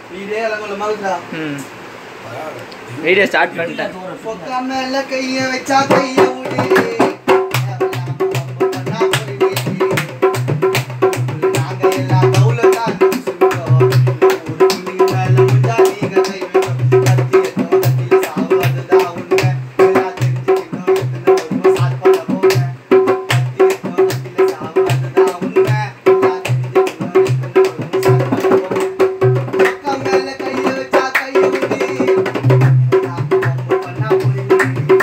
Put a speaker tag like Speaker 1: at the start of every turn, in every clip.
Speaker 1: வீடே அலங்கோல மகுதா
Speaker 2: ம் video start பண்ணிட்டேன்
Speaker 1: பொக்கா மேல கைய வச்சா கைய விடு நாங்க எல்லாம் தௌலத்தா சொல்லுவோம் ஒரு புலி மேல முஞ்சா நீங்க கை வைக்கணும் கத்தி எத்தோ கத்தியில சாவு அதுதான் உண்மை எல்லாம் தெரிஞ்சுக்கிட்டோம் எத்தனை வருமோ சாட் பண்ண போங்க கத்தி எத்தோ கத்தியில சாவு அதுதான் உண்மை எல்லாம் தெரிஞ்சுக்கிட்டோம் எத்தனை வருமோ சாட் பண்ண போங்க பொக்கா மேல கைய வச்சா கைய விடு பண்ணா போய்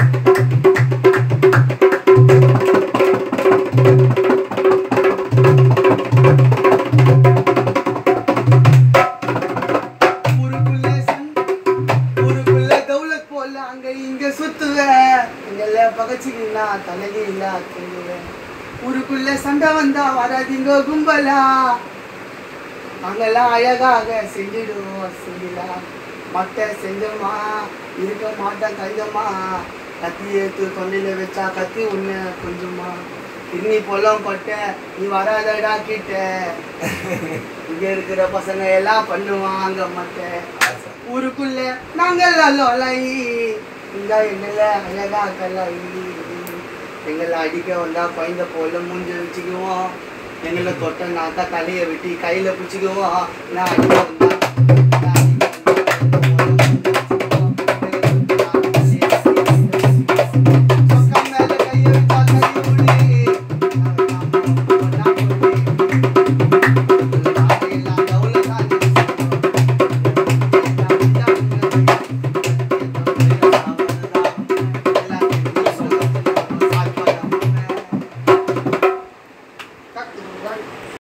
Speaker 1: ஊருக்குள்ள சண்டை, ஊருக்குள்ள தௌலத் போல அங்க இங்க சுத்துவேன் எங்கள பகச்சிக்கினா தலையே இல்ல தூங்குவேன் ஊருக்குள்ள சண்டை வந்தா வராதீங்க கும்பலா நாங்கெல்லாம் அழகாக செஞ்சிடுவோம் செஞ்சிடலாம் மட்டை செஞ்சோமா இருக்க மாட்டேன் கையம்மா கத்தி ஏத்து தொண்டையில வச்சா கத்தி உன்ன கொஞ்சமா கிண்ணி பொலம் பட்ட நீ வராதடா கிட்ட இங்க இருக்கிற பசங்க எல்லாம் பண்ணுவாங்க மட்டை ஊருக்குள்ள நாங்கள் அல்லோலாயி இந்த எங்களை அழகா கலாயி எங்களை அடிக்க வந்தா குழந்த போல மூஞ்ச வச்சுக்குவோம் எங்களை தொட்ட நாத்தா தலையை வெட்டி கையில பிடிச்சிக்குவோம் நான் அடிக்க வந்தா